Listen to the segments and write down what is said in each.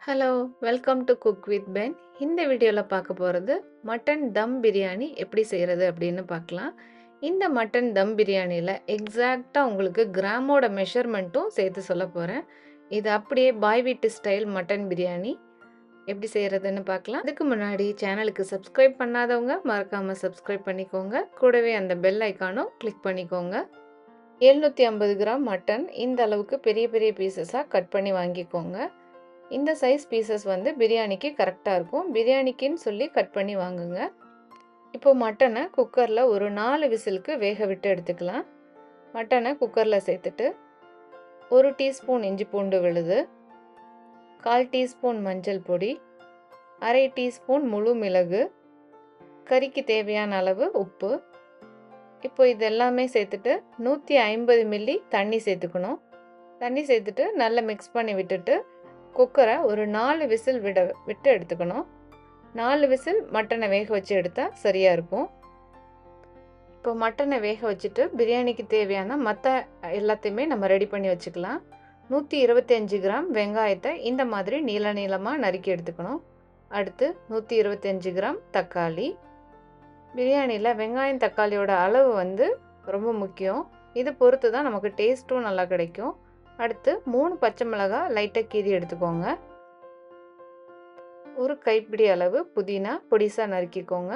hello welcome to cook with Ben இந்த வீடியோவில் பார்க்க போகிறது மட்டன் தம் பிரியாணி எப்படி செய்கிறது அப்படின்னு பார்க்கலாம் இந்த மட்டன் தம் பிரியாணியில் எக்ஸாக்டாக உங்களுக்கு கிராமோட மெஷர்மெண்ட்டும் சேர்த்து சொல்ல போகிறேன் இது அப்படியே பாய் வீட்டு ஸ்டைல் மட்டன் பிரியாணி எப்படி செய்கிறதுன்னு பார்க்கலாம் அதுக்கு முன்னாடி சேனலுக்கு சப்ஸ்கிரைப் பண்ணாதவங்க மறக்காமல் சப்ஸ்கிரைப் பண்ணிக்கோங்க கூடவே அந்த பெல் ஐக்கானும் கிளிக் பண்ணிக்கோங்க எழுநூற்றி ஐம்பது கிராம் மட்டன் இந்த அளவுக்கு பெரிய பெரிய பீசஸாக கட் பண்ணி வாங்கிக்கோங்க இந்த சைஸ் பீசஸ் வந்து பிரியாணிக்கு கரெக்டாக இருக்கும் பிரியாணிக்குன்னு சொல்லி கட் பண்ணி வாங்குங்க இப்போ மட்டனை குக்கரில் ஒரு நாலு விசிலுக்கு வேக விட்டு எடுத்துக்கலாம் மட்டனை குக்கரில் சேர்த்துட்டு ஒரு டீஸ்பூன் இஞ்சி பூண்டு விழுது கால் டீஸ்பூன் மஞ்சள் பொடி அரை டீஸ்பூன் முழு மிளகு கறிக்கு தேவையான அளவு உப்பு இப்போ இது எல்லாமே சேர்த்துட்டு நூற்றி ஐம்பது மில்லி தண்ணி சேர்த்துக்கணும் தண்ணி சேர்த்துட்டு நல்லா மிக்ஸ் பண்ணி விட்டுட்டு குக்கரை ஒரு நாலு விசில் விட விட்டு எடுத்துக்கணும் நாலு விசில் மட்டனை வேக வச்சு எடுத்தால் சரியாக இருக்கும் இப்போ மட்டனை வேக வச்சுட்டு பிரியாணிக்கு தேவையான மற்ற எல்லாத்தையுமே நம்ம ரெடி பண்ணி வச்சுக்கலாம் நூற்றி இருபத்தஞ்சி கிராம் வெங்காயத்தை இந்த மாதிரி நீள நீளமாக நறுக்கி எடுத்துக்கணும் அடுத்து நூற்றி இருபத்தஞ்சி கிராம் தக்காளி பிரியாணியில் வெங்காயம் தக்காளியோட அளவு வந்து ரொம்ப முக்கியம் இது பொறுத்து தான் நமக்கு டேஸ்ட்டும் நல்லா கிடைக்கும் அடுத்து மூணு பச்சை மிளகாய் லைட்டாக கீறி எடுத்துக்கோங்க ஒரு கைப்பிடி அளவு புதினா பொடிசாக நறுக்கிக்கோங்க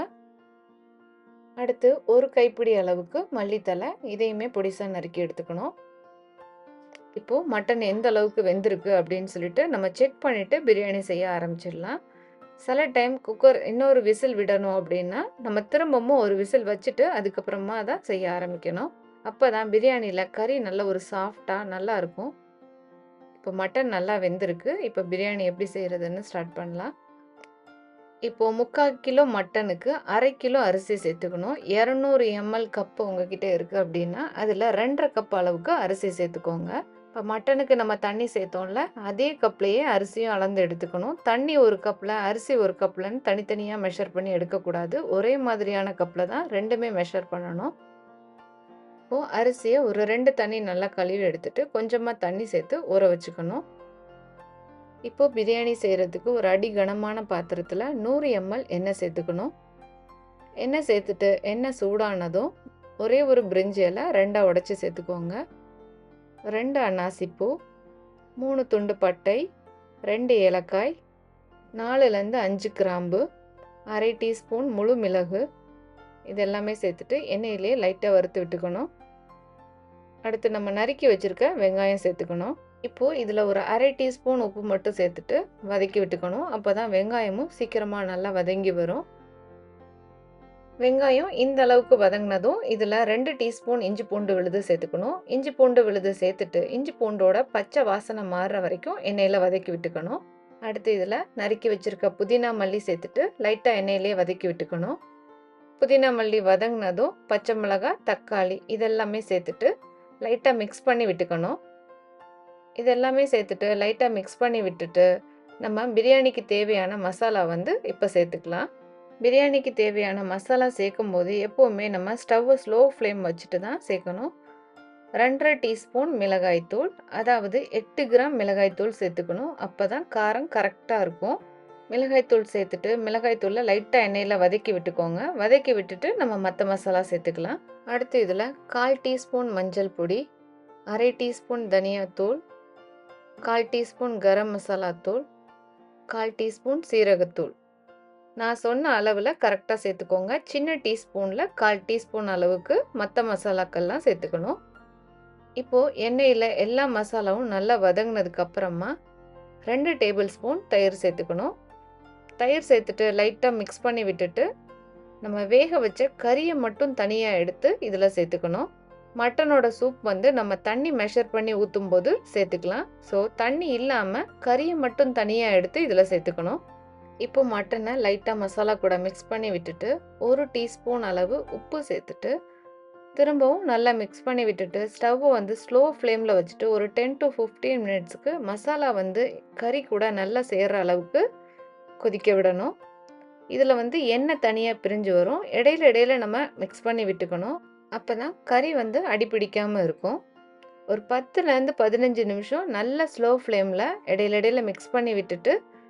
அடுத்து ஒரு கைப்பிடி அளவுக்கு மல்லித்தலை இதையுமே பொடிசாக நறுக்கி எடுத்துக்கணும் இப்போது மட்டன் எந்த அளவுக்கு வெந்திருக்கு அப்படின்னு சொல்லிட்டு நம்ம செக் பண்ணிவிட்டு பிரியாணி செய்ய ஆரம்பிச்சிடலாம் சில டைம் குக்கர் இன்னொரு விசில் விடணும் அப்படின்னா நம்ம திரும்பவும் ஒரு விசில் வச்சுட்டு அதுக்கப்புறமா தான் செய்ய ஆரம்பிக்கணும் அப்போ தான் பிரியாணியில் கறி நல்ல ஒரு சாஃப்டாக நல்லா இருக்கும் இப்போ மட்டன் நல்லா வெந்திருக்கு இப்போ பிரியாணி எப்படி செய்கிறதுன்னு ஸ்டார்ட் பண்ணலாம் இப்போது முக்கால் கிலோ மட்டனுக்கு அரை கிலோ அரிசி சேர்த்துக்கணும் இரநூறு எம்எல் கப்பு உங்ககிட்ட இருக்குது அப்படின்னா அதில் ரெண்டரை கப் அளவுக்கு அரிசி சேர்த்துக்கோங்க இப்போ மட்டனுக்கு நம்ம தண்ணி சேர்த்தோம்ல அதே கப்லேயே அரிசியும் அளந்து எடுத்துக்கணும் தண்ணி ஒரு கப்பில் அரிசி ஒரு கப்லன்னு தனித்தனியாக மெஷர் பண்ணி எடுக்கக்கூடாது ஒரே மாதிரியான கப்பில் தான் ரெண்டுமே மெஷர் பண்ணணும் இப்போது அரிசியை ஒரு ரெண்டு தண்ணி நல்லா கழுவி எடுத்துட்டு கொஞ்சமாக தண்ணி சேர்த்து ஊற வச்சுக்கணும் இப்போது பிரியாணி செய்கிறதுக்கு ஒரு அடி கனமான பாத்திரத்தில் நூறு எம்எல் எண்ணெய் சேர்த்துக்கணும் எண்ணெய் சேர்த்துட்டு எண்ணெய் சூடானதும் ஒரே ஒரு பிரிஞ்சி இலை ரெண்டாக உடச்சி சேர்த்துக்கோங்க ரெண்டு அன்னாசிப்பூ மூணு துண்டு பட்டை ரெண்டு ஏலக்காய் நாலுலேருந்து அஞ்சு கிராம்பு அரை டீஸ்பூன் முழு மிளகு இது எல்லாமே சேர்த்துட்டு எண்ணெயிலே லைட்டாக வறுத்து விட்டுக்கணும் அடுத்து நம்ம நறுக்கி வச்சுருக்க வெங்காயம் சேர்த்துக்கணும் இப்போது இதில் ஒரு அரை டீஸ்பூன் உப்பு மட்டும் சேர்த்துட்டு வதக்கி விட்டுக்கணும் அப்போ தான் வெங்காயமும் சீக்கிரமாக நல்லா வதங்கி வரும் வெங்காயம் இந்த அளவுக்கு வதங்கினதும் இதில் ரெண்டு டீஸ்பூன் இஞ்சி பூண்டு விழுது சேர்த்துக்கணும் இஞ்சி பூண்டு விழுது சேர்த்துட்டு இஞ்சி பூண்டோட பச்சை வாசனை மாறுற வரைக்கும் எண்ணெயில் வதக்கி விட்டுக்கணும் அடுத்து இதில் நறுக்கி வச்சுருக்க புதினா மல்லி சேர்த்துட்டு லைட்டாக எண்ணெயிலே வதக்கி விட்டுக்கணும் புதினா மல்லி வதங்கினதும் பச்சை மிளகாய் தக்காளி இதெல்லாமே சேர்த்துட்டு லைட்டாக மிக்ஸ் பண்ணி விட்டுக்கணும் இதெல்லாமே சேர்த்துட்டு லைட்டாக மிக்ஸ் பண்ணி விட்டுட்டு நம்ம பிரியாணிக்கு தேவையான மசாலா வந்து இப்போ சேர்த்துக்கலாம் பிரியாணிக்கு தேவையான மசாலா சேர்க்கும் போது எப்போவுமே நம்ம ஸ்டவ்வை ஸ்லோ ஃப்ளேம் வச்சுட்டு தான் சேர்க்கணும் ரெண்டரை டீஸ்பூன் மிளகாய்த்தூள் அதாவது எட்டு கிராம் மிளகாய்த்தூள் சேர்த்துக்கணும் அப்போ தான் காரம் கரெக்டாக இருக்கும் மிளகாய்த்தூள் சேர்த்துட்டு மிளகாய்த்தூளில் லைட்டாக எண்ணெயில் வதக்கி விட்டுக்கோங்க வதக்கி விட்டுட்டு நம்ம மற்ற மசாலா சேர்த்துக்கலாம் அடுத்து இதில் கால் டீஸ்பூன் மஞ்சள் பொடி அரை டீஸ்பூன் தனியாத்தூள் கால் டீஸ்பூன் கரம் மசாலா தூள் கால் டீஸ்பூன் சீரகத்தூள் நான் சொன்ன அளவில் கரெக்டாக சேர்த்துக்கோங்க சின்ன டீஸ்பூனில் கால் டீஸ்பூன் அளவுக்கு மற்ற மசாலாக்கள்லாம் சேர்த்துக்கணும் இப்போது எண்ணெயில் எல்லா மசாலாவும் நல்லா வதங்கினதுக்கு அப்புறமா ரெண்டு டேபிள் ஸ்பூன் தயிர் சேர்த்துக்கணும் தயிர் சேர்த்துட்டு லைட்டாக மிக்ஸ் பண்ணி விட்டுட்டு நம்ம வேக வச்ச கறியை மட்டும் தனியாக எடுத்து இதில் சேர்த்துக்கணும் மட்டனோட சூப் வந்து நம்ம தண்ணி மெஷர் பண்ணி ஊற்றும் போது சேர்த்துக்கலாம் ஸோ தண்ணி இல்லாமல் கறியை மட்டும் தனியாக எடுத்து இதில் சேர்த்துக்கணும் இப்போ மட்டனை லைட்டாக மசாலா கூட மிக்ஸ் பண்ணி விட்டுட்டு ஒரு டீஸ்பூன் அளவு உப்பு சேர்த்துட்டு திரும்பவும் நல்லா மிக்ஸ் பண்ணி விட்டுட்டு ஸ்டவ்வை வந்து ஸ்லோ ஃப்ளேமில் வச்சுட்டு ஒரு டென் டு ஃபிஃப்டீன் மினிட்ஸுக்கு மசாலா வந்து கறி கூட நல்லா சேர்கிற அளவுக்கு கொதிக்க விடணும் இதில் வந்து எண்ணெய் தனியாக பிரிஞ்சு வரும் இடையில இடையில நம்ம மிக்ஸ் பண்ணி விட்டுக்கணும் அப்போ தான் கறி வந்து அடிப்பிடிக்காமல் இருக்கும் ஒரு பத்துலேருந்து பதினஞ்சு நிமிஷம் நல்ல ஸ்லோ ஃப்ளேமில் இடையில இடையில மிக்ஸ் பண்ணி விட்டுட்டு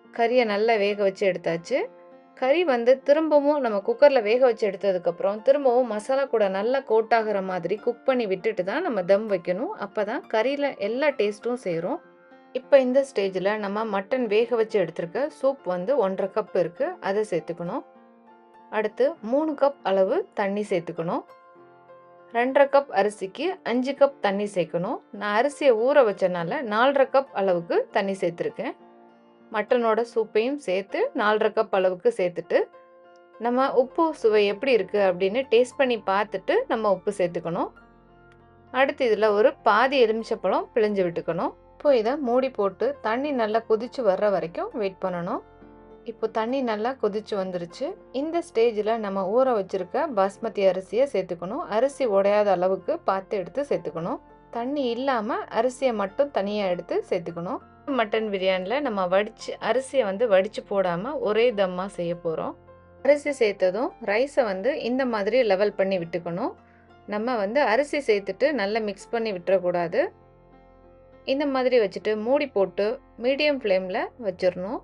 கறியை நல்லா வேக வச்சு எடுத்தாச்சு கறி வந்து திரும்பவும் நம்ம குக்கரில் வேக வச்சு எடுத்ததுக்கப்புறம் திரும்பவும் மசாலா கூட நல்லா கோட் ஆகிற மாதிரி குக் பண்ணி விட்டுட்டு தான் நம்ம தம் வைக்கணும் அப்போ தான் கறியில் எல்லா டேஸ்ட்டும் சேரும் இப்போ இந்த ஸ்டேஜில் நம்ம மட்டன் வேக வச்சு எடுத்திருக்க சூப் வந்து ஒன்றரை கப் இருக்குது அதை சேர்த்துக்கணும் அடுத்து மூணு கப் அளவு தண்ணி சேர்த்துக்கணும் ரெண்டரை கப் அரிசிக்கு அஞ்சு கப் தண்ணி சேர்க்கணும் நான் அரிசியை ஊற வச்சனால நாலரை கப் அளவுக்கு தண்ணி சேர்த்துருக்கேன் மட்டனோட சூப்பையும் சேர்த்து நாலரை கப் அளவுக்கு சேர்த்துட்டு நம்ம உப்பு சுவை எப்படி இருக்குது அப்படின்னு டேஸ்ட் பண்ணி பார்த்துட்டு நம்ம உப்பு சேர்த்துக்கணும் அடுத்து இதில் ஒரு பாதி எலுமிச்சப்பழம் பிழிஞ்சு விட்டுக்கணும் இப்போ இதை மூடி போட்டு தண்ணி நல்லா கொதிச்சு வர்ற வரைக்கும் வெயிட் பண்ணணும் இப்போ தண்ணி நல்லா கொதிச்சு வந்துருச்சு இந்த ஸ்டேஜில் நம்ம ஊற வச்சுருக்க பாஸ்மதி அரிசியை சேர்த்துக்கணும் அரிசி உடையாத அளவுக்கு பார்த்து எடுத்து சேர்த்துக்கணும் தண்ணி இல்லாமல் அரிசியை மட்டும் தனியாக எடுத்து சேர்த்துக்கணும் மட்டன் பிரியாணியில் நம்ம வடித்து அரிசியை வந்து வடித்து போடாமல் ஒரே தம்மாக செய்ய போகிறோம் அரிசி சேர்த்ததும் ரைஸை வந்து இந்த மாதிரி லெவல் பண்ணி விட்டுக்கணும் நம்ம வந்து அரிசி சேர்த்துட்டு நல்லா மிக்ஸ் பண்ணி விட்டுறக்கூடாது இந்த மாதிரி வச்சுட்டு மூடி போட்டு மீடியம் ஃப்ளேமில் வச்சிடணும்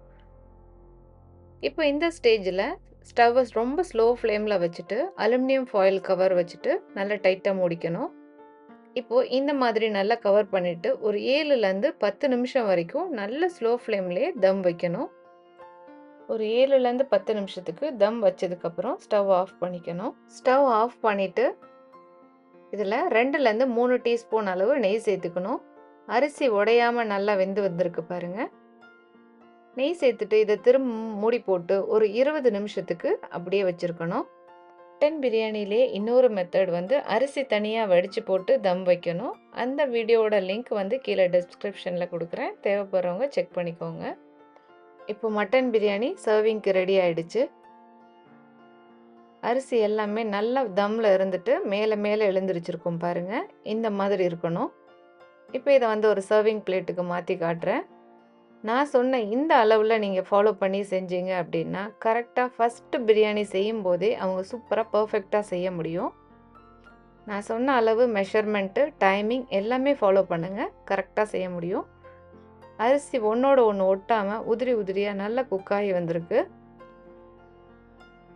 இப்போ இந்த ஸ்டேஜில் ஸ்டவ்வை ரொம்ப ஸ்லோ ஃப்ளேமில் வச்சுட்டு அலுமினியம் ஃபாயில் கவர் வச்சுட்டு நல்லா டைட்டாக மூடிக்கணும் இப்போது இந்த மாதிரி நல்லா கவர் பண்ணிவிட்டு ஒரு ஏழுலேருந்து பத்து நிமிஷம் வரைக்கும் நல்ல ஸ்லோ ஃப்ளேம்லேயே தம் வைக்கணும் ஒரு ஏழுலேருந்து பத்து நிமிஷத்துக்கு தம் வச்சதுக்கப்புறம் ஸ்டவ் ஆஃப் பண்ணிக்கணும் ஸ்டவ் ஆஃப் பண்ணிவிட்டு இதில் ரெண்டுலேருந்து மூணு டீஸ்பூன் அளவு நெய் சேர்த்துக்கணும் அரிசி உடையாமல் நல்லா வெந்து வந்திருக்கு பாருங்கள் நெய் சேர்த்துட்டு இதை திரும்ப மூடி போட்டு ஒரு இருபது நிமிஷத்துக்கு அப்படியே வச்சுருக்கணும் மட்டன் பிரியாணிலே இன்னொரு மெத்தட் வந்து அரிசி தனியாக வடித்து போட்டு தம் வைக்கணும் அந்த வீடியோவோட லிங்க் வந்து கீழே டிஸ்கிரிப்ஷனில் கொடுக்குறேன் தேவைப்படுறவங்க செக் பண்ணிக்கோங்க இப்போ மட்டன் பிரியாணி சர்விங்க்கு ரெடி ஆயிடுச்சு அரிசி எல்லாமே நல்லா தம்மில் இருந்துட்டு மேலே மேலே எழுந்திரிச்சிருக்கும் பாருங்கள் இந்த மாதிரி இருக்கணும் இப்போ இதை வந்து ஒரு சர்விங் பிளேட்டுக்கு மாற்றி காட்டுறேன் நான் சொன்ன இந்த அளவில் நீங்கள் ஃபாலோ பண்ணி செஞ்சீங்க அப்படின்னா கரெக்டாக ஃபஸ்ட்டு பிரியாணி செய்யும் போதே அவங்க சூப்பராக பர்ஃபெக்டாக செய்ய முடியும் நான் சொன்ன அளவு மெஷர்மெண்ட்டு டைமிங் எல்லாமே ஃபாலோ பண்ணுங்கள் கரெக்டாக செய்ய முடியும் அரிசி ஒன்றோட ஒன்று ஒட்டாமல் உதிரி உதிரியாக நல்லா குக்காகி வந்திருக்கு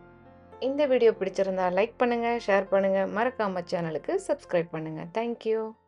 இந்த வீடியோ பிடிச்சிருந்தா லைக் பண்ணுங்கள் ஷேர் பண்ணுங்கள் மறக்காமல் சேனலுக்கு சப்ஸ்கிரைப் பண்ணுங்கள் தேங்க்யூ